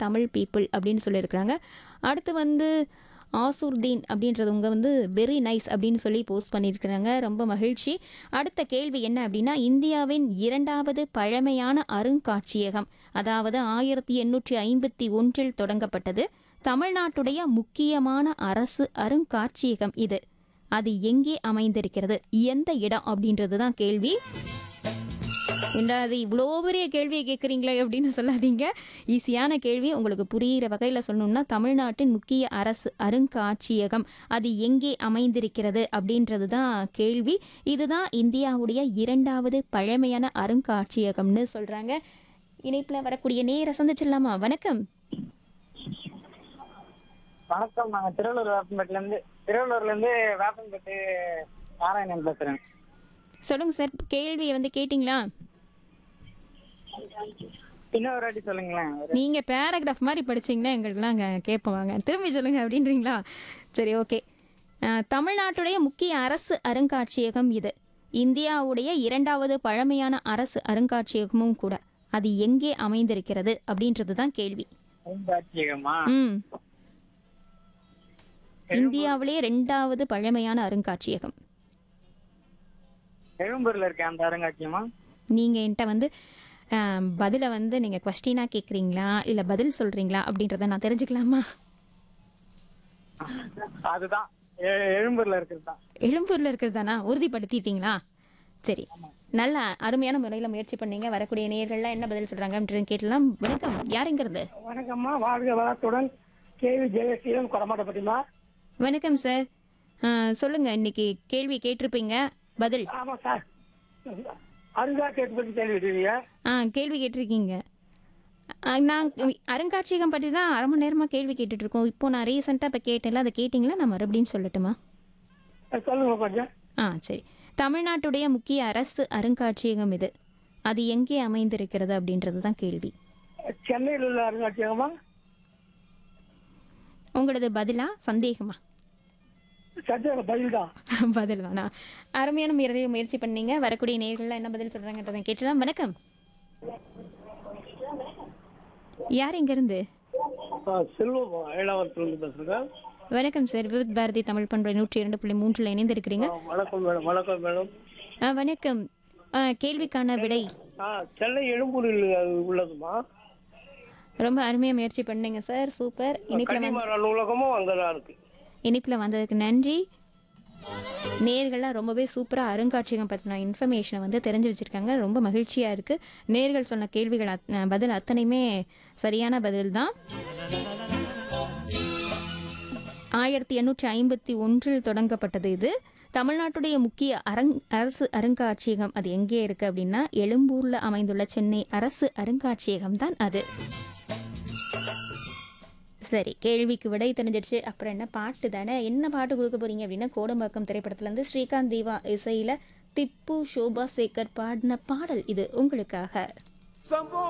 Tamil people அப்படின்னு சொல்லியிருக்கிறாங்க அடுத்து வந்து ஆசூர்தீன் அப்படின்றவங்க வந்து வெரி நைஸ் அப்படின்னு சொல்லி போஸ்ட் பண்ணியிருக்கிறாங்க ரொம்ப மகிழ்ச்சி அடுத்த கேள்வி என்ன அப்படின்னா இந்தியாவின் இரண்டாவது பழமையான அருங்காட்சியகம் அதாவது ஆயிரத்தி எண்ணூற்றி ஐம்பத்தி ஒன்றில் தொடங்கப்பட்டது தமிழ்நாட்டுடைய முக்கியமான அரசு அருங்காட்சியகம் இது அது எங்கே அமைந்திருக்கிறது எந்த இடம் அப்படின்றது தான் கேள்வி ஏண்டா அது இவ்வளோ பெரிய கேள்வியை கேட்குறீங்களே அப்படின்னு சொல்லாதீங்க ஈஸியான கேள்வி உங்களுக்கு புரிகிற வகையில் சொல்லணும்னா தமிழ்நாட்டின் முக்கிய அரசு அருங்காட்சியகம் அது எங்கே அமைந்திருக்கிறது அப்படின்றது தான் கேள்வி இதுதான் இந்தியாவுடைய இரண்டாவது பழமையான அருங்காட்சியகம்னு சொல்கிறாங்க இணைப்பில் வரக்கூடிய நேர சந்திச்சிடலாமா வணக்கம் வணக்கம் நாங்க திருவள்ளூர் வேப்பம்பேட்டில இருந்து திருவள்ளூர்ல இருந்து வேப்பம்பேட்டு நாராயணன் பேசுறேன் சொல்லுங்க சார் கேள்வியை வந்து கேட்டிங்களா இன்னொரு வாட்டி சொல்லுங்களேன் ஒரு- நீங்க பேராகிராஃப் மாதிரி படிச்சீங்கன்னா எங்களுக்குலாம் அங்கே கேட்போங்க திரும்பி சொல்லுங்க அப்படின்றீங்களா சரி ஓகே அஹ், தமிழ்நாட்டுடைய முக்கிய அரசு அருங்காட்சியகம் இது இந்தியாவுடைய இரண்டாவது பழமையான அரசு அருங்காட்சியகமும் கூட அது எங்கே அமைந்திருக்கிறது அப்படின்றது தான் கேள்வி அருங்காட்சியகமா ம் இந்தியாவிலேயே ரெண்டாவது பழமையான அருங்காட்சியகம் எழும்பூர்ல இருக்க அந்த அருங்காட்சியகமா நீங்க என்கிட்ட வந்து அஹ், பதிலை வந்து நீங்க கொஸ்டினா கேக்குறீங்களா இல்ல பதில் சொல்றீங்களா அப்படின்றத நான் தெரிஞ்சுக்கலாமா அதுதான் எ- எழும்பூர்ல இருக்கிறது தான் எழும்பூர்ல இருக்கிறதானா உறுதிப்படுத்திட்டீங்களா சரி நல்ல அருமையான முறையில் முயற்சி பண்ணீங்க வரக்கூடிய நேயர்கள்லாம் என்ன பதில் சொல்றாங்க அப்படின்னு கேட்டலாம் வணக்கம் யாருங்கிறது வணக்கம்மா வாழ்க வளத்துடன் கேவி ஜெயசீலம் கொடமாட்டப்பட்டிமா வணக்கம் சார் ஆ, சொல்லுங்க இன்னைக்கு கேள்வி கேட்டிருப்பீங்க பதில் ஆமா சார் அருங்காட்சியகத்தை பத்தி கேள்வி ஆ கேள்வி கேட்டிருக்கீங்க ஆ, நான் அருங்காட்சியகம் பற்றி தான் அரை மணி நேரமாக கேள்வி கேட்டுட்டு இருக்கோம் இப்போ நான் ரீசெண்டாக இப்போ கேட்டேன்ல அதை கேட்டிங்களா நான் மறுபடியும் சொல்லட்டுமா சொல்லுங்க கொஞ்சம் ஆ சரி தமிழ்நாட்டுடைய முக்கிய அரசு அருங்காட்சியகம் இது அது எங்கே அமைந்திருக்கிறது அப்படின்றது தான் கேள்வி சென்னையில் உள்ள அருங்காட்சியகமா உங்களது பதிலா சந்தேகமா சத்தியோட பதில் தான் பதில் தானா அருமையான முறையை முயற்சி பண்ணீங்க வரக்கூடிய நேர்கள்லாம் என்ன பதில் சொல்றாங்கன்றதை கேட்டலாம் வணக்கம் யார் இங்க இருந்து செல்வம் ஏழாவரத்துல இருந்து பேசுறேன் வணக்கம் சார் விவித் பாரதி தமிழ் பண்பை நூற்றி இரண்டு புள்ளி மூன்றுல இணைந்திருக்கிறீங்க வணக்கம் மேடம் வணக்கம் மேடம் ஆ, வணக்கம் ஆ, கேள்விக்கான விடை ஆ சென்னை எழும்பூரில் அது உள்ளதுமா ரொம்ப அருமையா முயற்சி பண்ணீங்க சார் சூப்பர் இனிப்புல வந்து கன்னிமாரா நூலகமும் அங்கதான் இருக்கு இனிப்புல வந்ததுக்கு நன்றி நேர்கள்லாம் ரொம்பவே சூப்பராக அருங்காட்சியகம் பற்றின இன்ஃபர்மேஷனை வந்து தெரிஞ்சு வச்சுருக்காங்க ரொம்ப மகிழ்ச்சியாக இருக்குது நேர்கள் சொன்ன கேள்விகள் அத் பதில் அத்தனையுமே சரியான பதில் தான் ஆயிரத்தி எண்ணூற்றி ஐம்பத்தி ஒன்றில் தொடங்கப்பட்டது இது தமிழ்நாட்டுடைய முக்கிய அரங் அரசு அருங்காட்சியகம் அது எங்கே இருக்குது அப்படின்னா எழும்பூரில் அமைந்துள்ள சென்னை அரசு அருங்காட்சியகம் தான் அது சரி கேள்விக்கு விடை தெரிஞ்சிடுச்சு அப்புறம் என்ன பாட்டு தானே என்ன பாட்டு கொடுக்க போறீங்க அப்படின்னா கோடம்பாக்கம் திரைப்படத்துலேருந்து ஸ்ரீகாந்த் தீவா இசையில் திப்பு சோபா சேகர் பாடின பாடல் இது உங்களுக்காக Some boy